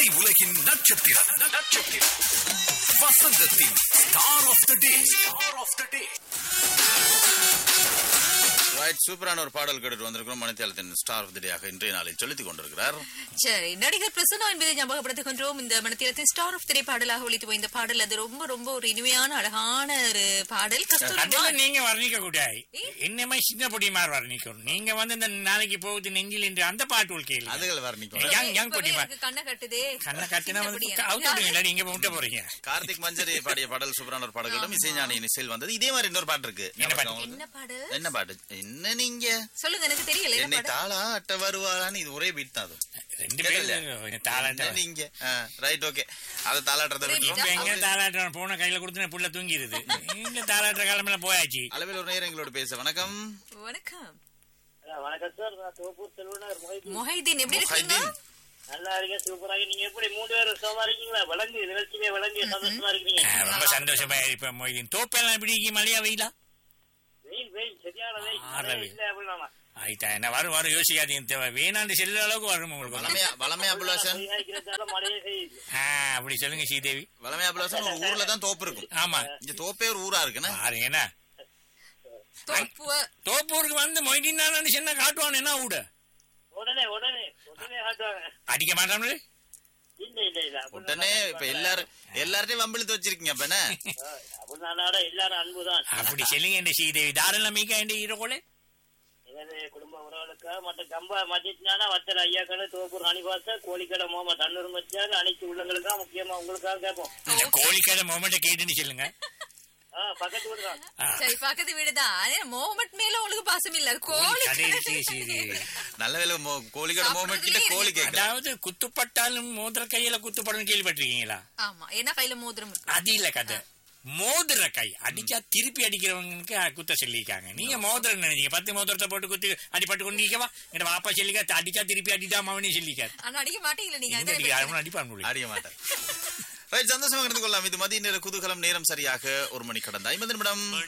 திரை உலகின் நட்சத்திரம் நட்சத்திரம் வசந்தத்தின் star of the day star of the day right சூப்பரான ஒரு பாடல் கேட்டு வந்திருக்கிறோம் மணித்தேலத்தின் ஸ்டார் ஆஃப் தி டேயாக இன்றைய நாளில் செலுத்திக் கொண்டிருக்கிறார் சரி நடிகர் பிரசன்னா என்பதை ஞாபகப்படுத்துகின்றோம் இந்த மனத்திரத்தின் ஸ்டார் ஆஃப் திரை பாடலாக ஒழித்து போய் இந்த பாடல் அது ரொம்ப ரொம்ப ஒரு இனிமையான அழகான ஒரு பாடல் கஸ்தூரி அதெல்லாம் நீங்க வர்ணிக்க கூடாது என்னமே சின்ன பொடி மாதிரி வர்ணிக்கணும் நீங்க வந்து இந்த நாளைக்கு போகுது நெஞ்சில் என்று அந்த பாட்டு ஒரு கேள்வி அதுகள் வர்ணிக்கும் யங் யங் பொடி மாதிரி கண்ணை கட்டுதே கண்ணை கட்டினா வந்து சின்னப்படியா? அவுட் விடுவீங்களா நீங்க முட்ட போறீங்க கார்த்திக் மஞ்சரி பாடிய பாடல் சூப்பரான ஒரு பாடல்களும் இசைஞானி இசையில் வந்தது இதே மாதிரி இன்னொரு பாட்டு இருக்கு என்ன பாட்டு? ஞாபகம் என்ன உங்களுக்கு? பாடல் என்ன பாட்டு என்ன நீங்க சொல்லுங்க எனக்கு தெரியல என்ன என்னை பாடல் தாளா அட்ட வருவாரான்னு இது ஒரே பீட் தான் அது ரெண்டு கேட்டல? பேரும் தாளாட்ட என்ன நீங்க ரைட் ஓகே அதை தாளாட்டுறத ஒரே விட்டுருவோம். இப்ப எங்க தாளாட்ட போன கையில கொடுத்து புள்ள தூங்கிடுது இங்க தாளாட்டுற காலமெல்லாம் போயாச்சு அளவில் ஒரு நேரம் எங்களோட பேச வணக்கம் வணக்கம் வணக்கம் சார் நான் தோப்பூர் செல்வனார் மொஹிதீன். மொஹைதீன் எப்படி இருக்கீங்க ஹைதீன் நல்லா இருக்கேன் சூப்பராக நீங்க எப்படி மூணு பேரும் சுகமா இருக்கீங்களா விளங்கு நிகழ்ச்சியிலே விளங்கு சந்தோஷமா இருக்கீங்க ஆ, ரொம்ப சந்தோஷமா இப்ப மொய்தீன் தோப்பெல்லாம் எப்படி இருக்கு மழையா வெயிலா வெயில் வெயில் சரியான வெயில் ஆ, மழை வெயில். இல்ல அப்படின்னா ஆயிட்டா என்ன வரும் வரும் யோசிக்காதீங்க தேவை வேணாண்டு செல்லுற அளவுக்கு வரும் உங்களுக்கு வளமையா வளமையா அபுலாசன் பொய்யாக்கிறதால மழையே செய்யுது ஆ, அப்படி சொல்லுங்க ஸ்ரீதேவி வளமையா அபுலாசன் ஒரு ஊர்ல தான் தோப்பு இருக்கும் ஆமா இங்க தோப்பே ஒரு ஊரா இருக்குன்னா பாருங்க என்ன தோப்பு தோப்பூருக்கு வந்து மொய்தீன் தான் சின்ன காட்டுவான் என்ன விட உடனே உடனே உடனே ஆட்டுவாங்க அடிக்க மாட்டாங்களே இல்ல இல்ல இல்ல உடனே இப்ப எல்லாரும் எல்லார்ட்டையும் வம்பிழுத்து வச்சிருக்கீங்க அப்ப என்ன அப்படின்னாட எல்லாரும் அன்புதான் அப்படி சொல்லுங்க இந்த ஸ்ரீதேவி தாராளம் மீக்கா இந்த ஈரோக்கோலே எனது குடும்ப உறவுகளுக்கு மற்ற கம்பா மத்தியத்தினால வத்தல் ஐயாக்கடை தோப்பூர் அணிபாச கோழிக்கடை மோம தன்னூர் மச்சான் அனைத்து உள்ளங்களுக்காக முக்கியமா உங்களுக்காக கேட்போம் இந்த கோழிக்கடை மொமெண்ட்டை கேட்டுன்னு சொல்லுங்க ஆ, பக்கத்து வீடு தான் ஆ, சரி பக்கத்து வீடுதான் ஆனா மோமட் மேல உங்களுக்கு பாசம் இல்ல கோழி கடை இருக்கு ஸ்ரீதேவி நல்ல வேலை மோ- கோழிக்கடை மோம கிட்ட கோழி கேட்கல அதாவது குத்துப்பட்டாலும் மோதிர கையில குத்துப்படும் கேள்விப்பட்டிருக்கீங்களா ஆமா ஏன்னா கையில மோதிரம் இருக்கு. அது இல்ல கதை மோதிர கை அடிச்சா திருப்பி அடிக்கிறவங்களுக்கு குத்த சொல்லியிருக்காங்க நீங்க மோதிரம் நினைச்சீங்க பத்து மோதிரத்தை போட்டு குத்தி அடிபட்டு கொண்டு நிக்கவா எங்க பாப்பா சொல்லிக்க அடிச்சா திருப்பி அடிதான் அவனே சொல்லிக்காரு ஆனா அடிக்க மாட்டீங்களா நீங்க எங்க அதான் அடிக்க பிரச்சனை. அவனும் அடிப்பான் முடியும் அடிக்க மாட்டேன் ரைட் சந்தோஷமா கலந்து கொள்ளலாம் இது மதிய நேர குதூகலம் நேரம் சரியாக ஒரு மணி கடந்த ஐம்பது நிமிடம்